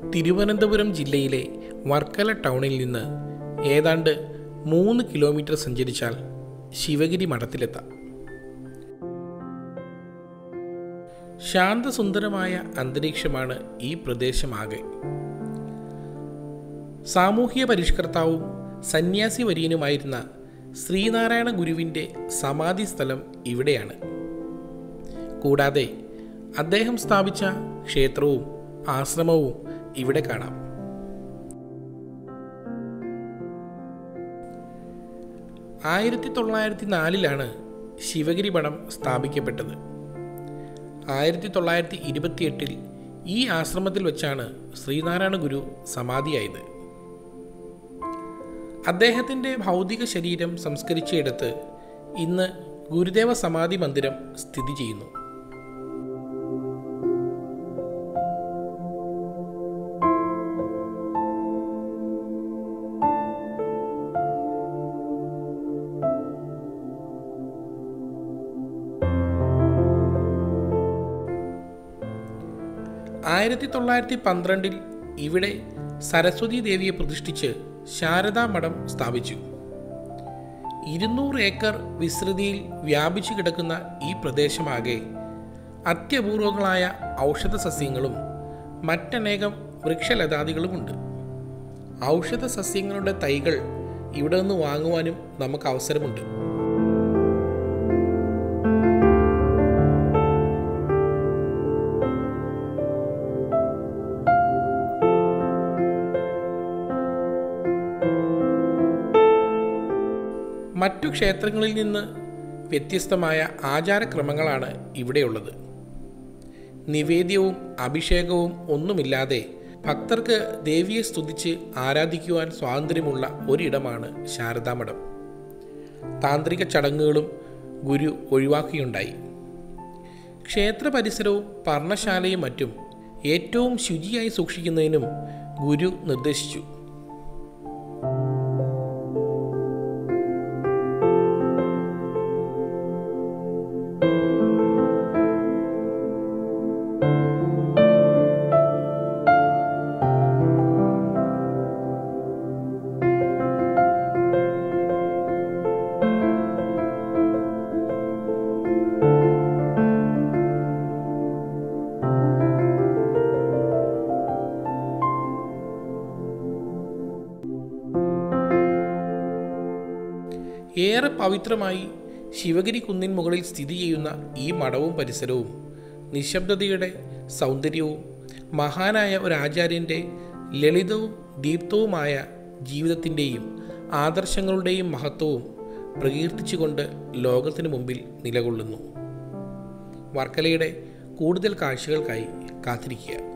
തിരുവനന്തപുരം ജില്ലയിലെ വർക്കല ടൗണിൽ നിന്ന് ഏതാണ്ട് മൂന്ന് കിലോമീറ്റർ സഞ്ചരിച്ചാൽ ശിവഗിരി മഠത്തിലെത്താം ശാന്തസുന്ദരമായ അന്തരീക്ഷമാണ് ഈ പ്രദേശമാകെ സാമൂഹിക പരിഷ്കർത്താവും സന്യാസി വര്യനുമായിരുന്ന ശ്രീനാരായണ ഗുരുവിൻ്റെ സമാധി സ്ഥലം ഇവിടെയാണ് കൂടാതെ അദ്ദേഹം സ്ഥാപിച്ച ക്ഷേത്രവും ആശ്രമവും ഇവിടെ കാണാം ആയിരത്തി തൊള്ളായിരത്തി നാലിലാണ് ശിവഗിരി മഠം സ്ഥാപിക്കപ്പെട്ടത് ആയിരത്തി തൊള്ളായിരത്തി ഇരുപത്തിയെട്ടിൽ ഈ ആശ്രമത്തിൽ വെച്ചാണ് ശ്രീനാരായണ ഗുരു സമാധിയായത് അദ്ദേഹത്തിൻ്റെ ഭൗതിക ശരീരം സംസ്കരിച്ചെടുത്ത് ഇന്ന് ഗുരുദേവ സമാധി മന്ദിരം സ്ഥിതി ചെയ്യുന്നു ആയിരത്തി തൊള്ളായിരത്തി പന്ത്രണ്ടിൽ ഇവിടെ സരസ്വതി ദേവിയെ പ്രതിഷ്ഠിച്ച് ശാരദാ മഠം സ്ഥാപിച്ചു ഇരുന്നൂറ് ഏക്കർ വിസ്തൃതിയിൽ വ്യാപിച്ചു കിടക്കുന്ന ഈ പ്രദേശമാകെ അത്യപൂർവങ്ങളായ ഔഷധ സസ്യങ്ങളും മറ്റനേകം വൃക്ഷലതാദികളുമുണ്ട് ഔഷധ സസ്യങ്ങളുടെ തൈകൾ ഇവിടെ നിന്ന് വാങ്ങുവാനും നമുക്ക് അവസരമുണ്ട് മറ്റു ക്ഷേത്രങ്ങളിൽ നിന്ന് വ്യത്യസ്തമായ ആചാരക്രമങ്ങളാണ് ഇവിടെയുള്ളത് നിവേദ്യവും അഭിഷേകവും ഒന്നുമില്ലാതെ ഭക്തർക്ക് ദേവിയെ സ്തുതിച്ച് ആരാധിക്കുവാൻ സ്വാതന്ത്ര്യമുള്ള ഒരിടമാണ് ശാരദാമഠം താന്ത്രിക ചടങ്ങുകളും ഗുരു ഒഴിവാക്കിയുണ്ടായി ക്ഷേത്ര പരിസരവും പർണശാലയും മറ്റും ഏറ്റവും ശുചിയായി സൂക്ഷിക്കുന്നതിനും ഗുരു നിർദ്ദേശിച്ചു ഏറെ പവിത്രമായി ശിവഗിരി കുന്നിൻ മുകളിൽ സ്ഥിതി ചെയ്യുന്ന ഈ മഠവും പരിസരവും നിശബ്ദതയുടെ സൗന്ദര്യവും മഹാനായ ഒരു ആചാര്യൻ്റെ ലളിതവും ദീപ്തവുമായ ജീവിതത്തിൻ്റെയും ആദർശങ്ങളുടെയും മഹത്വവും പ്രകീർത്തിച്ചുകൊണ്ട് ലോകത്തിനു മുമ്പിൽ നിലകൊള്ളുന്നു വർക്കലയുടെ കൂടുതൽ കാഴ്ചകൾക്കായി കാത്തിരിക്കുക